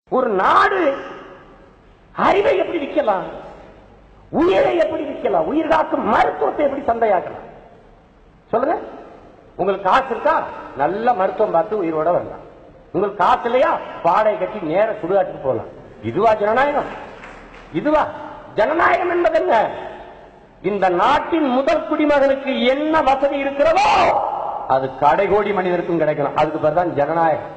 ஒரு நாடு அறிவை எப்படி விற்கலாம் உயிரை எப்படி விற்கலாம் உயிர் காக்கும் மருத்துவத்தை எப்படி சந்தையாக்கலாம் சொல்லுங்க உங்களுக்கு காசு இருக்கா நல்ல மருத்துவம் பார்த்து உயிரோட வரலாம் உங்களுக்கு காசு இல்லையா பாடை கட்டி நேர சுடுகாட்டுக்கு போகலாம் இதுவா ஜனநாயகம் இதுவா ஜனநாயகம் என்பது என்ன இந்த நாட்டின் முதல் குடிமகனுக்கு என்ன வசதி இருக்கிறதோ அது கடைகோடி மனிதருக்கும் கிடைக்கணும் அதுக்கு பேர் தான் ஜனநாயகம்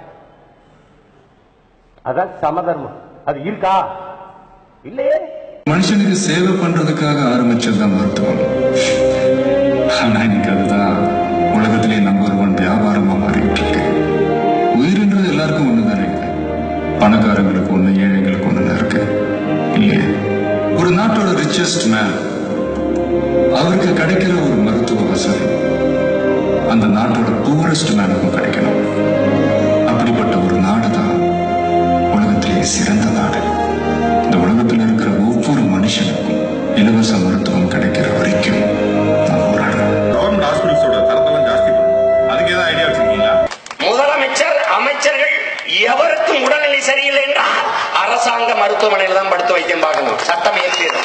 அதான் சமதர்மம் அது இருக்கா இல்லையே மனுஷனுக்கு சேவை பண்றதுக்காக ஆரம்பிச்சதுதான் மருத்துவம் ஆனா இன்னைக்கு அதுதான் உலகத்திலே நம்பர் ஒன் வியாபாரமா மாறிட்டு இருக்கு உயிர்ன்றது எல்லாருக்கும் ஒண்ணுதானே பணக்காரங்களுக்கு ஒண்ணு ஏழைங்களுக்கு ஒண்ணு இருக்கு இல்லையே ஒரு நாட்டோட ரிச்சஸ்ட் மேன் அவருக்கு கிடைக்கிற ஒரு மருத்துவ வசதி அந்த நாட்டோட புவரஸ்ட் மேனுக்கும் கிடைக்கணும் அப்படிப்பட்ட ஒரு நாடு தான் உலகத்திலேயே சிறந்த நாடு இந்த உலகத்தில் இருக்கிற ஒவ்வொரு மனுஷனுக்கும் இலவச மருத்துவம் கிடைக்கிற வரைக்கும் நான் போராடுறேன் கவர்மெண்ட் ஹாஸ்பிட்டல்ஸோட தரத்தெல்லாம் ஜாஸ்தி பண்ணணும் அதுக்கு ஏதாவது ஐடியா வச்சிருக்கீங்களா முதலமைச்சர் அமைச்சர்கள் எவருக்கும் உடல்நிலை சரியில்லை என்றால் அரசாங்க மருத்துவமனையில் தான் படுத்து வைத்தியம் பார்க்கணும் சட்டம் இயற்றியது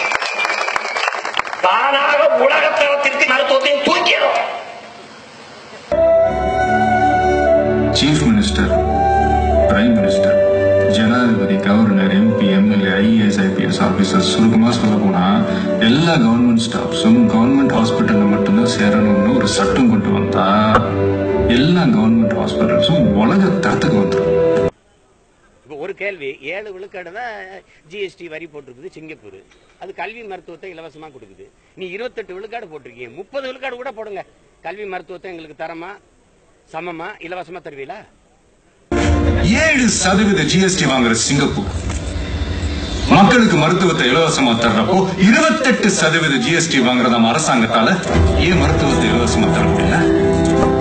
தானாக உலகத்தரத்திற்கு மருத்துவத்தையும் தூக்கிடும் சீஃப் மினிஸ்டர் பிரைம் மினிஸ்டர் ஜனாதிபதி governor MP MLA IAS IPS officers சுருக்கமா சொல்ல போனா எல்லா கவர்மெண்ட் ஸ்டாஃப்ஸும் கவர்மெண்ட் ஹாஸ்பிட்டல்ல மட்டும்தான் சேரணும்னு ஒரு சட்டம் கொண்டு வந்தா எல்லா கவர்மெண்ட் ஹாஸ்பிட்டல்ஸும் உலக தரத்துக்கு வந்துடும் இப்போ ஒரு கேள்வி ஏழு விழுக்காடு தான் ஜிஎஸ்டி வரி போட்டிருக்குது சிங்கப்பூர் அது கல்வி மருத்துவத்தை இலவசமாக கொடுக்குது நீ இருபத்தெட்டு விழுக்காடு போட்டிருக்கீங்க முப்பது விழுக்காடு கூட போடுங்க கல்வி மருத்துவத்தை எங்களுக்கு தரமா சமமா இலவசமா தருவீங்களா ஏழு சதவீத ஜிஎஸ்டி வாங்குற சிங்கப்பூர் மக்களுக்கு மருத்துவத்தை இலவசமா தர்றப்போ இருபத்தெட்டு சதவீத ஜிஎஸ்டி வாங்குறதாம் அரசாங்கத்தால ஏன் மருத்துவத்தை இலவசமா தர முடியல